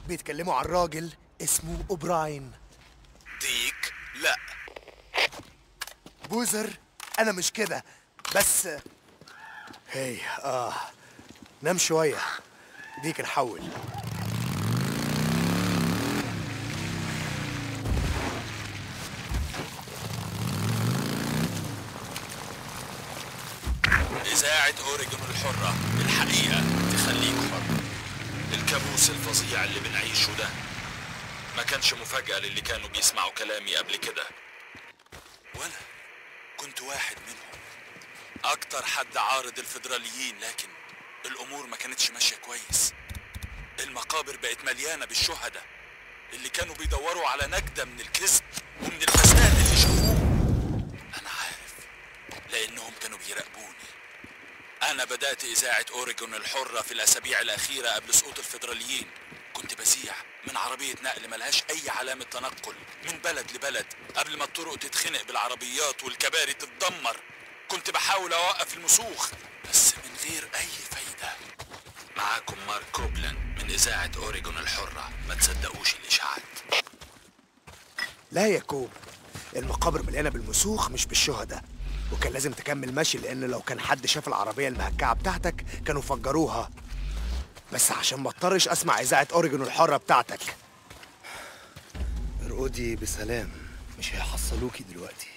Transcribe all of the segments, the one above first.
بيتكلموا عن راجل اسمه اوبراين ديك لا بوزر انا مش كده بس هي اه نام شويه ديك نحول إذاعة أوريجون الحرة الحقيقة تخليك حر الكابوس الفظيع اللي بنعيشه ده ما كانش مفاجأة للي كانوا بيسمعوا كلامي قبل كده وأنا كنت واحد منهم أكتر حد عارض الفيدراليين لكن الأمور ما كانتش ماشية كويس المقابر بقت مليانة بالشهداء اللي كانوا بيدوروا على نجدة من الكذب ومن الفساد اللي شافوه أنا عارف لأنهم كانوا بيراقبوني أنا بدأت إذاعة أوريجون الحرة في الأسابيع الأخيرة قبل سقوط الفيدراليين كنت بذيع من عربية نقل ملهاش أي علامة تنقل من بلد لبلد قبل ما الطرق تتخنق بالعربيات والكباري تتدمر كنت بحاول أوقف المسوخ بس من غير أي فايدة معاكم مارك كوبلاند من إذاعة أوريجون الحرة ما تصدقوش الإشاعات لا يا كوب المقابر مليانه بالمسوخ مش بالشهداء وكان لازم تكمل مشي لان لو كان حد شاف العربيه المهكعه بتاعتك كانوا فجروها بس عشان ما اضطرش اسمع اذاعه اوريجون الحره بتاعتك ارقدي بسلام مش هيحصلوكي دلوقتي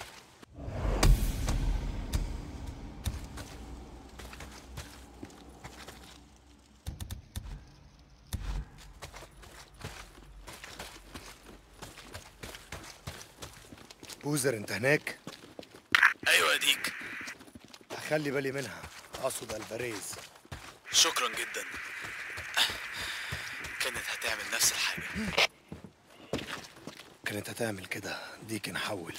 بوزر انت هناك أيوة ديك اخلي بالي منها اقصد الفاريز شكرا جدا كانت هتعمل نفس الحاجة كانت هتعمل كده ديك نحول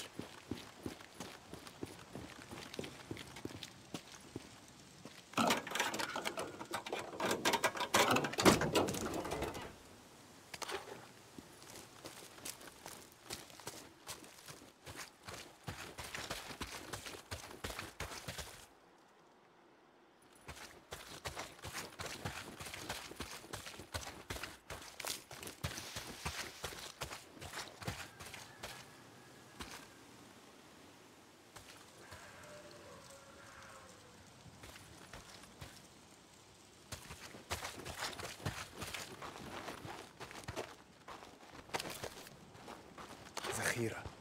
ذخيره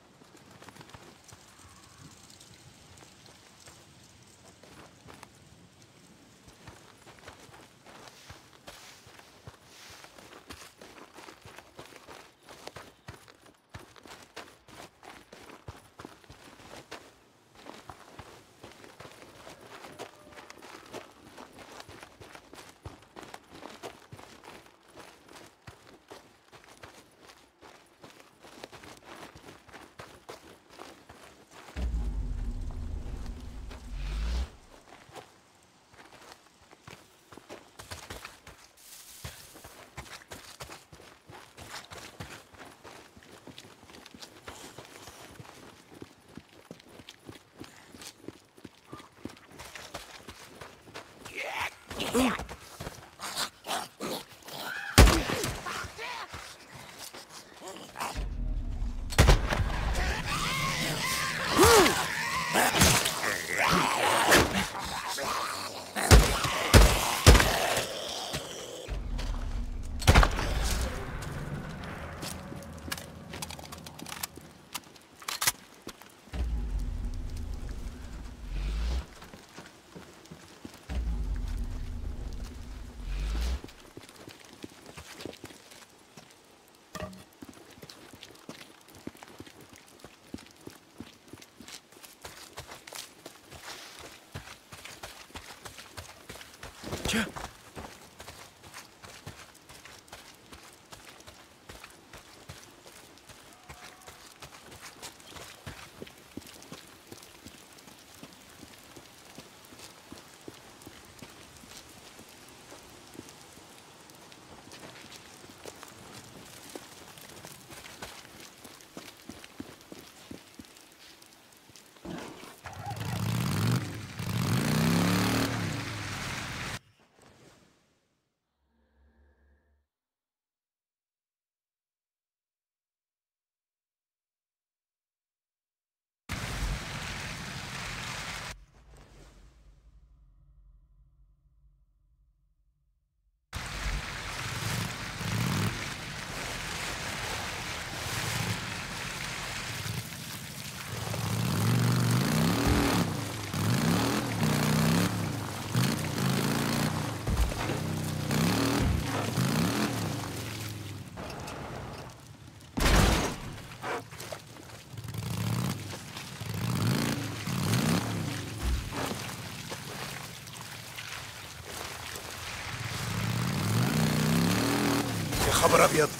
خبر ابيض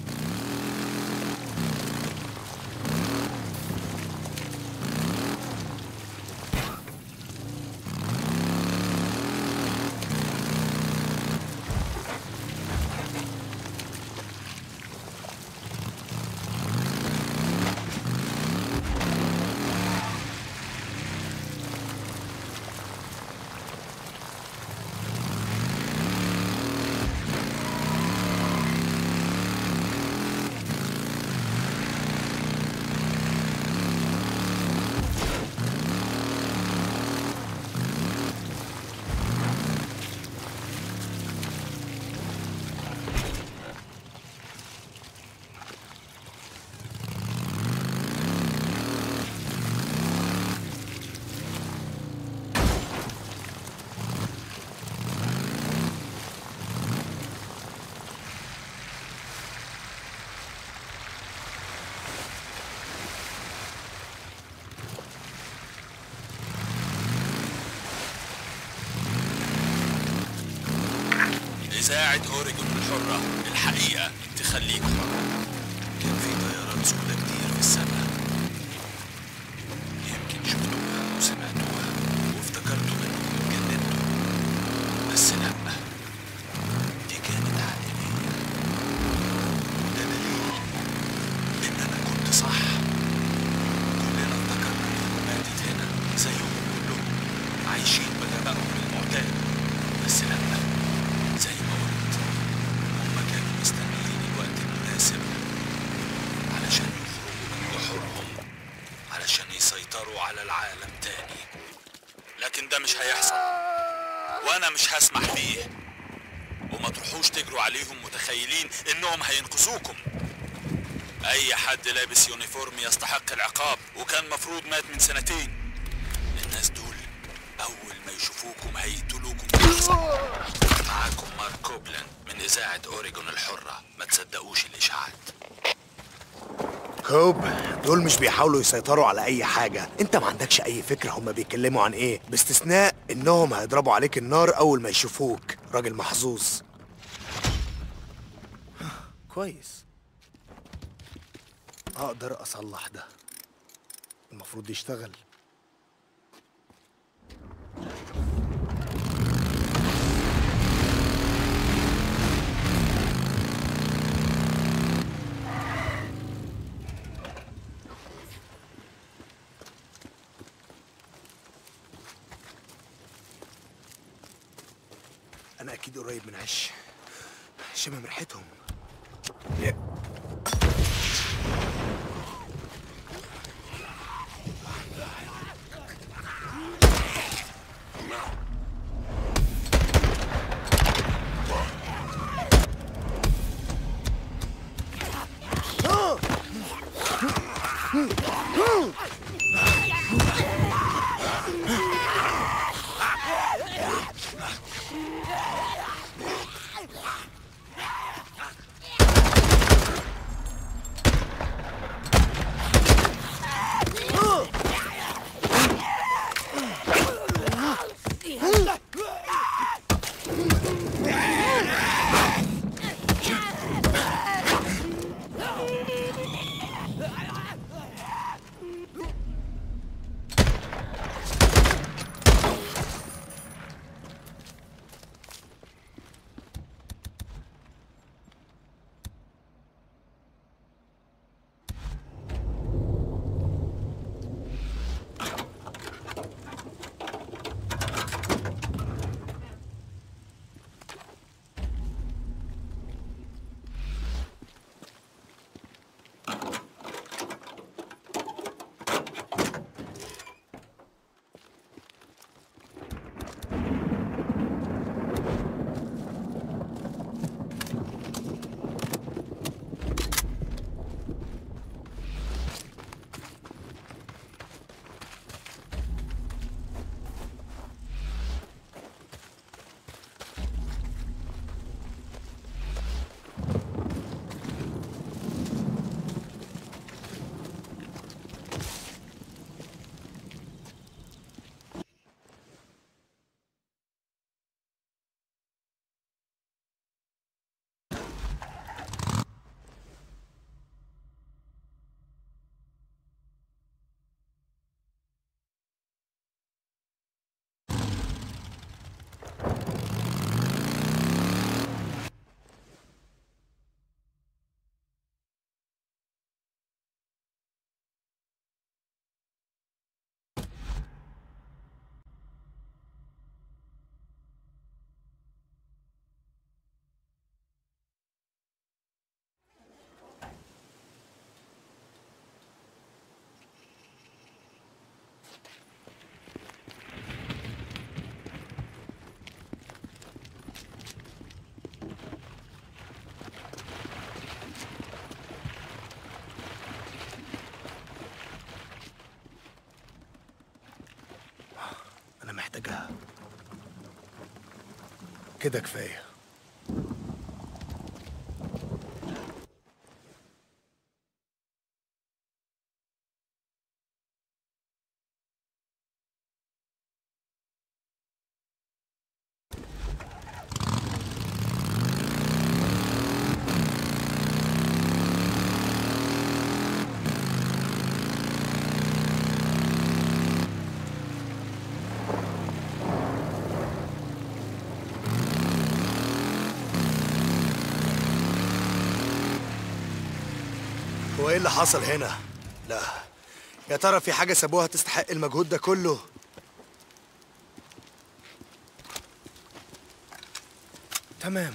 إذاعة أوريجون الحرة الحقيقة تخليك حر كان في طيارات سوداء كتير في السماء يمكن شفتوها وسمعتوها وافتكرتوا إنكم اتجننتوا بس لأ دي كانت عالمية وده دليل إن أنا كنت صح كلنا افتكرنا إنهم ماتت هنا زيهم كلهم عايشين بغبائهم المعتاد بس لأ زي ما قلت هما كانوا مستنيين الوقت المناسب علشان يخرجوا من جحورهم علشان يسيطروا على العالم تاني لكن ده مش هيحصل وانا مش هسمح بيه وما تروحوش تجروا عليهم متخيلين انهم هينقذوكم اي حد لابس يونيفورم يستحق العقاب وكان مفروض مات من سنتين الناس دول اول ما يشوفوكم هيقتلوكم بلحظة معاكم مارك كوبلاند من اذاعة اوريجون الحرة ما تصدقوش الاشاعات كوب دول مش بيحاولوا يسيطروا على اي حاجة انت ما عندكش اي فكرة هما بيتكلموا عن ايه باستثناء انهم هيضربوا عليك النار اول ما يشوفوك راجل محظوظ كويس اقدر اصلح ده المفروض يشتغل انا اكيد قريب من عش شامم ريحتهم يا- كده كفايه هو ايه اللي حصل هنا؟ لا يا ترى في حاجة سابوها تستحق المجهود ده كله؟ تمام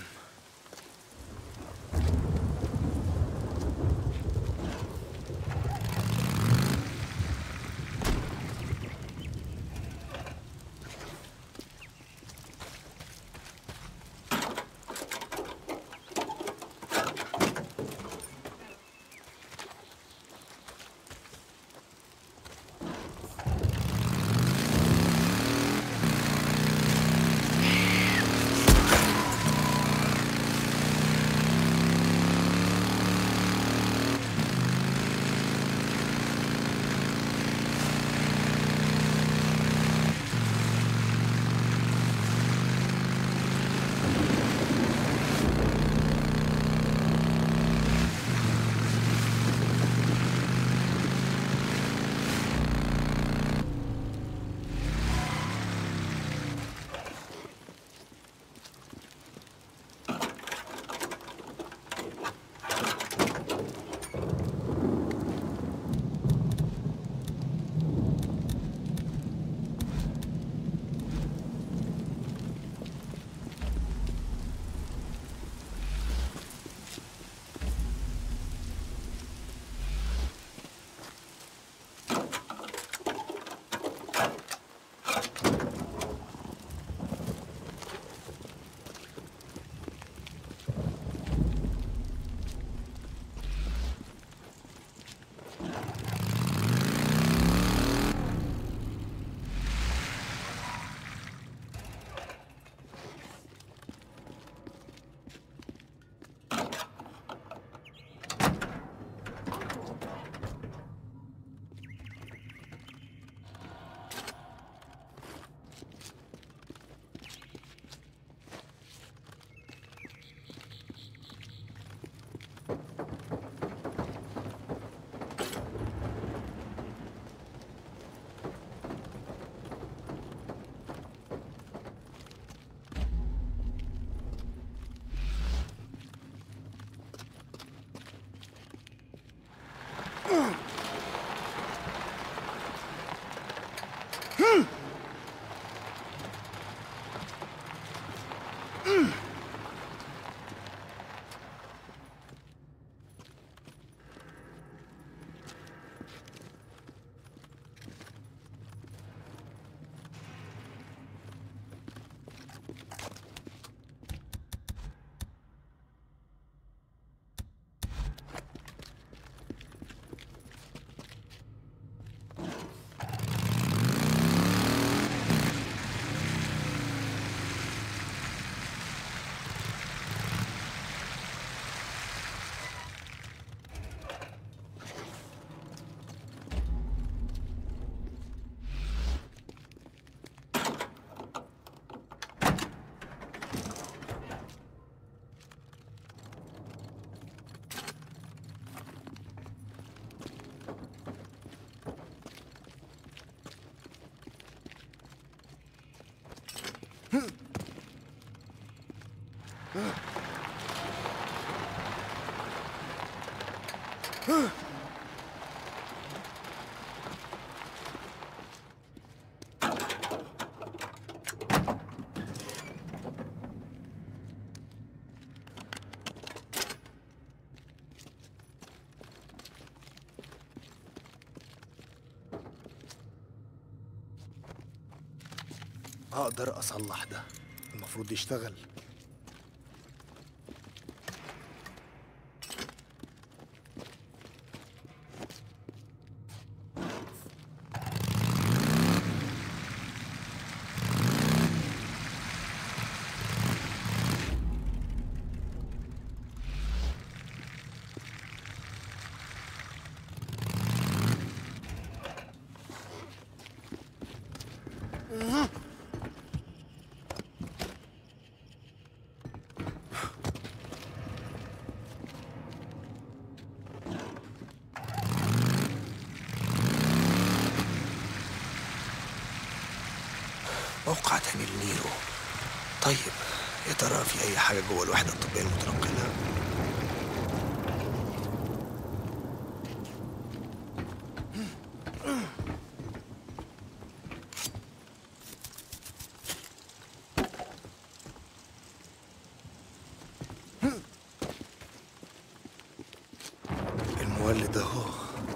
اقدر اصلح ده المفروض يشتغل موقع تاني لنيرو طيب يا ترى في اي حاجه جوه الوحده الطبيه المتنقله المولد اهو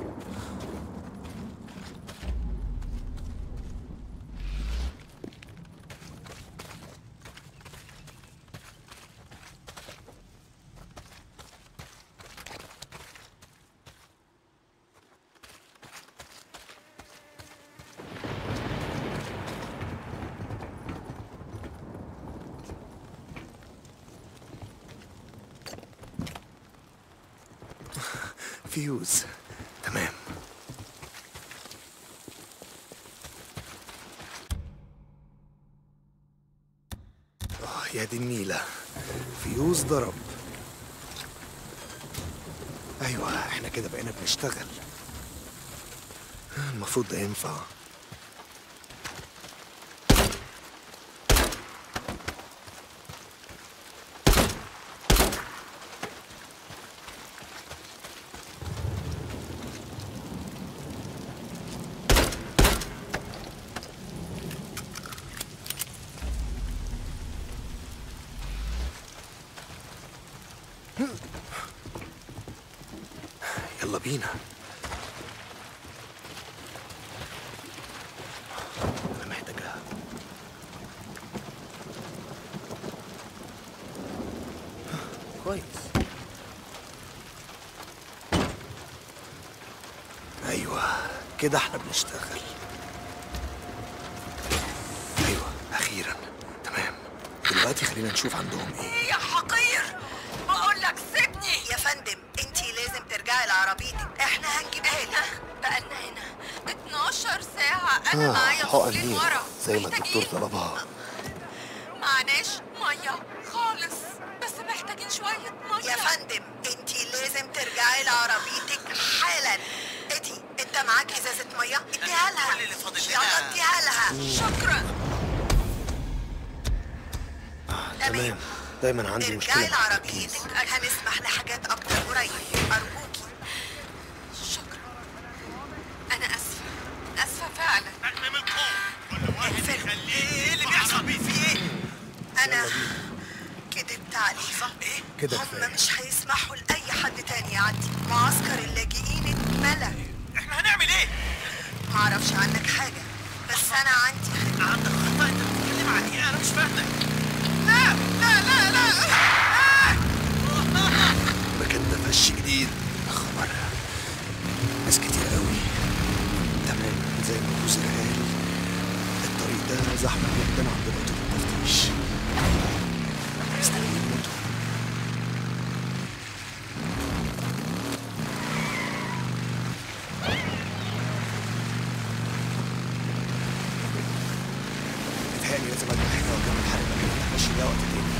فيوز تمام آه يا دي النيلة فيوز ضرب أيوة احنا كده بقينا بنشتغل المفروض ده ينفع يلا بينا أنا محتاجها كويس أيوة كده احنا بنشتغل أيوة أخيرا تمام دلوقتي خلينا نشوف عندهم إيه يا حقير بقول لك سيبني يا فندم انت لازم ترجعي لعربيتك احنا هنجيبها لك بقالنا هنا 12 ساعة أنا آه، معايا حقن طفلين نيل ورا زي ما الدكتور محتاجين طلبها معناش مية خالص بس محتاجين شوية مية يا فندم انت لازم ترجعي لعربيتك حالا ادي انت معاك ازازه ميه اديها لها كل اللي فاضل لنا- يلا اديها لها شكرا تمام دايما عندي مشكلة ارجعي مع التركيز لعربيتك هنسمح لحاجات اكتر قريب ارجوكي شكرا أنا آسفة آسفة فعلا اقفل ايه اللي بيحصل بيه في ايه؟ انا كدبت عليه صح ايه؟ كده كفاية هم مش هيسمحوا لاي حد تاني يعدي معسكر اللاجئين اتملى احنا هنعمل ايه؟ معرفش عنك حاجه بس انا عندي خطه عندك خطة انت بتتكلم عن ايه؟ انا مش فاهمك لا لا لا لا المكان ده فش جديد يا خبر ناس كتير قوي تمام زي ما جوزي قال الطريق ده زحمة جدا عند نقطة التفتيش مستنيين يموتوا متهيألي لازم أجمع هنا وأكمل حرق المكان ماشي ده وقت تاني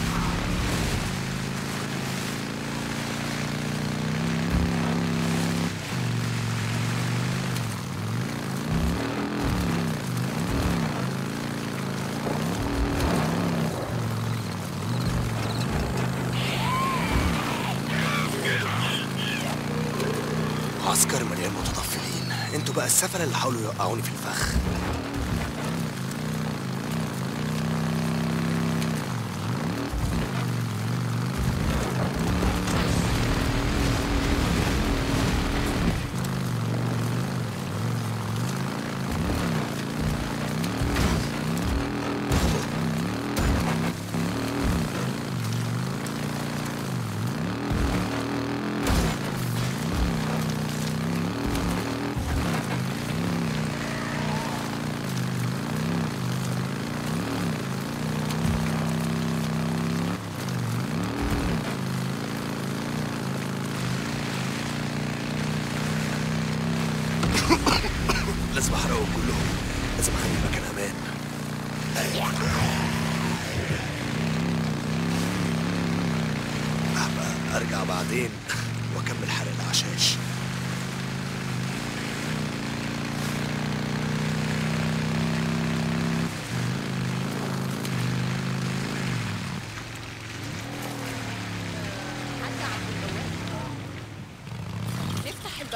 عسكر مليان متطفلين انتوا بقى السفلة اللي حاولوا يوقعوني في الفخ لازم احرقهم كلهم لازم اخلي المكان امان هبقى ارجع بعدين واكمل حرق العشاش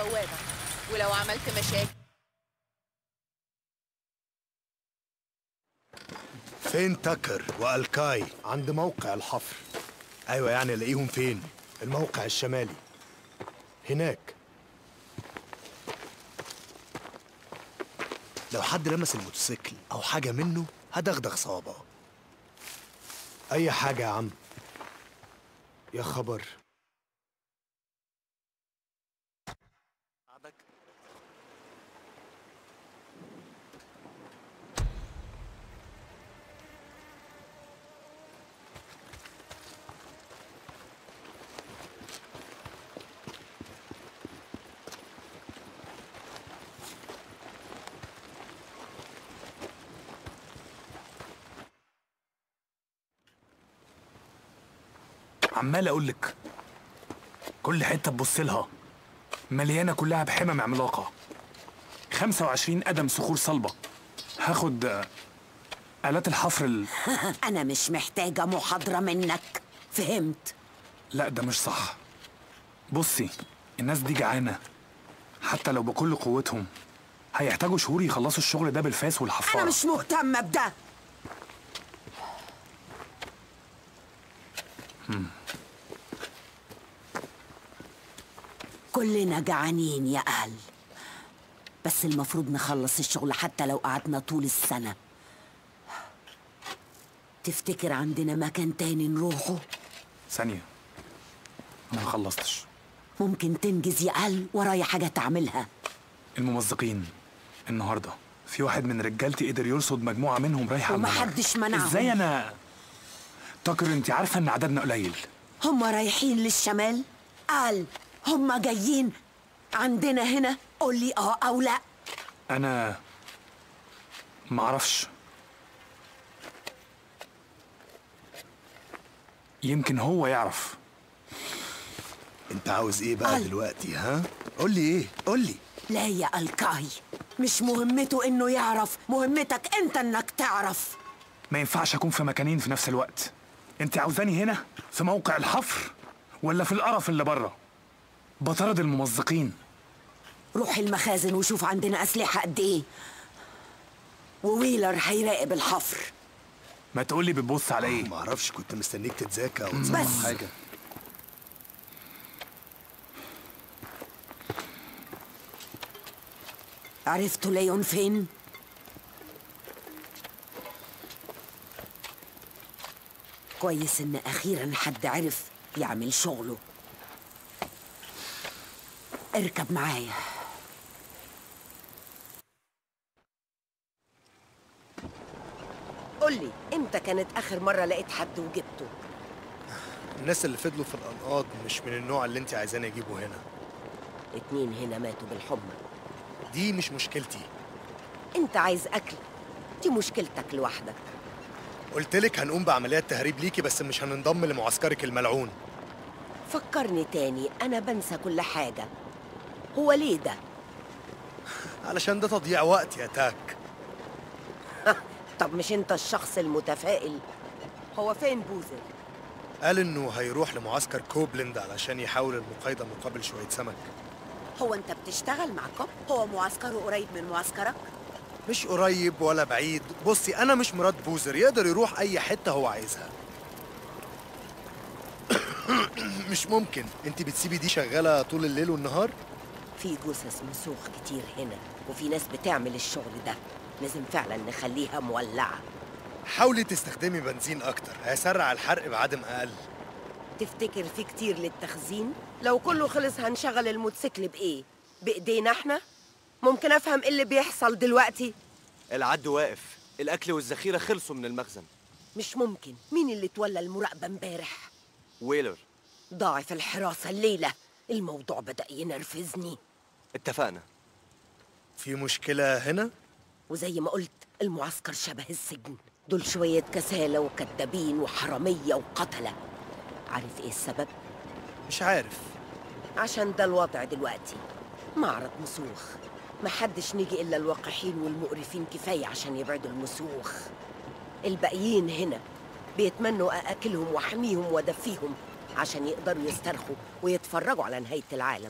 البوابة ولو عملت مشاكل فين تاكر والكاي عند موقع الحفر ايوه يعني الاقيهم فين الموقع الشمالي هناك لو حد لمس الموتوسيكل او حاجه منه هدغدغ صوابعه اي حاجه يا عم يا خبر عمال اقول لك كل حته تبص لها مليانه كلها بحمم عملاقه 25 قدم صخور صلبه هاخد آه، آلات الحفر ال... أنا مش محتاجة محاضرة منك فهمت لا ده مش صح بصي الناس دي جعانه حتى لو بكل قوتهم هيحتاجوا شهور يخلصوا الشغل ده بالفاس والحفاره أنا مش مهتمة بده كلنا جعانين يا أهل بس المفروض نخلص الشغل حتى لو قعدنا طول السنة تفتكر عندنا مكان تاني نروحه؟ ثانيه انا ما خلصتش ممكن تنجز يا أهل ورايا حاجة تعملها الممزقين النهارده في واحد من رجالتي قدر يرصد مجموعه منهم رايحه على الممر. ومحدش منعهم. ازاي انا تاكر انت عارفه ان عددنا قليل هم رايحين للشمال؟ قال هم جايين عندنا هنا قول لي اه او لا انا معرفش يمكن هو يعرف انت عاوز ايه بقى قال. دلوقتي ها قول لي ايه قول لي لا يا الكاي مش مهمته انه يعرف مهمتك انت انك تعرف ما ينفعش اكون في مكانين في نفس الوقت انت عاوزاني هنا في موقع الحفر ولا في القرف اللي بره بطرد الممزقين روح المخازن وشوف عندنا اسلحه قد ايه وويلر هيراقب الحفر ما تقولي بتبص على ايه ما اعرفش كنت مستنيك تتذاكى او بس. تصلح حاجه عرفتوا ليون فين كويس ان اخيرا حد عرف يعمل شغله اركب معايا قولي امتى كانت اخر مرة لقيت حد وجبته الناس اللي فضلوا في الانقاض مش من النوع اللي انت عايزاني اجيبه هنا اتنين هنا ماتوا بالحمى دي مش مشكلتي انت عايز اكل دي مشكلتك لوحدك قلت لك هنقوم بعمليات تهريب ليكي بس مش هننضم لمعسكرك الملعون فكرني تاني انا بنسى كل حاجة هو ليه ده علشان ده تضييع وقت يا تاك طب مش انت الشخص المتفائل هو فين بوزل قال انه هيروح لمعسكر كوبلند علشان يحاول المقايضة مقابل شوية سمك هو انت بتشتغل مع كوب هو معسكره قريب من معسكرك مش قريب ولا بعيد بصي انا مش مراد بوزر يقدر يروح اي حتة هو عايزها مش ممكن انت بتسيبي دي شغالة طول الليل والنهار في جثث مسوخ كتير هنا وفي ناس بتعمل الشغل ده لازم فعلا نخليها مولعة حاولي تستخدمي بنزين اكتر هيسرع الحرق بعدم اقل تفتكر في كتير للتخزين لو كله خلص هنشغل الموتوسيكل بايه بايدينا احنا ممكن افهم ايه اللي بيحصل دلوقتي العد واقف الاكل والذخيره خلصوا من المخزن مش ممكن مين اللي تولى المراقبة امبارح ويلر ضاعف الحراسة الليلة الموضوع بدأ ينرفزني اتفقنا في مشكلة هنا وزي ما قلت المعسكر شبه السجن دول شوية كسالة وكدابين وحرامية وقتلة عارف ايه السبب؟ مش عارف عشان ده الوضع دلوقتي معرض مسوخ محدش نيجي إلا الوقحين والمقرفين كفاية عشان يبعدوا المسوخ الباقيين هنا بيتمنوا أأكلهم وأحميهم وأدفيهم عشان يقدروا يسترخوا ويتفرجوا على نهاية العالم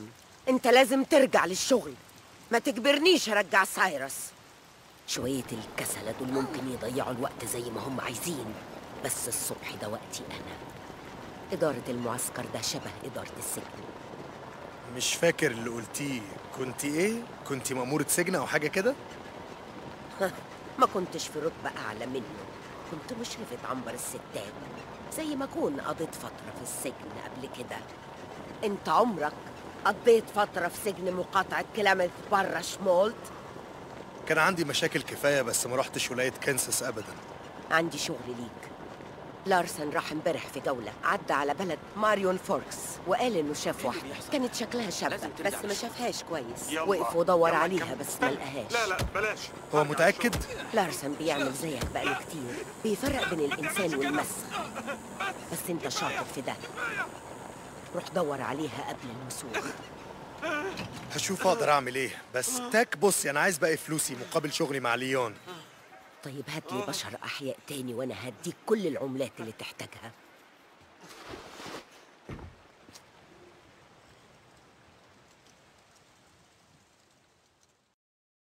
انت لازم ترجع للشغل ما تجبرنيش ارجع سايرس شوية الكسلة دول ممكن يضيعوا الوقت زي ما هم عايزين بس الصبح ده وقتي أنا إدارة المعسكر ده شبه إدارة السجن مش فاكر اللي قلتيه كنت ايه كنت مأمورة سجن او حاجة كده ما كنتش في رتبة أعلى منه كنت مشرفة عنبر الستات زي ما أكون قضيت فترة في السجن قبل كده أنت عمرك قضيت فترة في سجن مقاطعة كلامث برا شمولت كان عندي مشاكل كفاية بس ما رحتش ولاية كنساس ابدا عندي شغل ليك لارسن راح امبارح في جولة عدى على بلد ماريون فوركس وقال انه شاف واحدة كانت شكلها شابة بس ما شافهاش كويس وقف ودور عليها بس ما لقاهاش لا لا بلاش هو متأكد لارسن بيعمل زيك بقاله كتير بيفرق بين الإنسان والمسخ بس أنت شاطر في ده روح دور عليها قبل الوسوخ هشوف اقدر اعمل ايه بس تاك بصي انا عايز باقي فلوسي مقابل شغلي مع ليون طيب هات لي بشر أحياء تاني وأنا هديك كل العملات اللي تحتاجها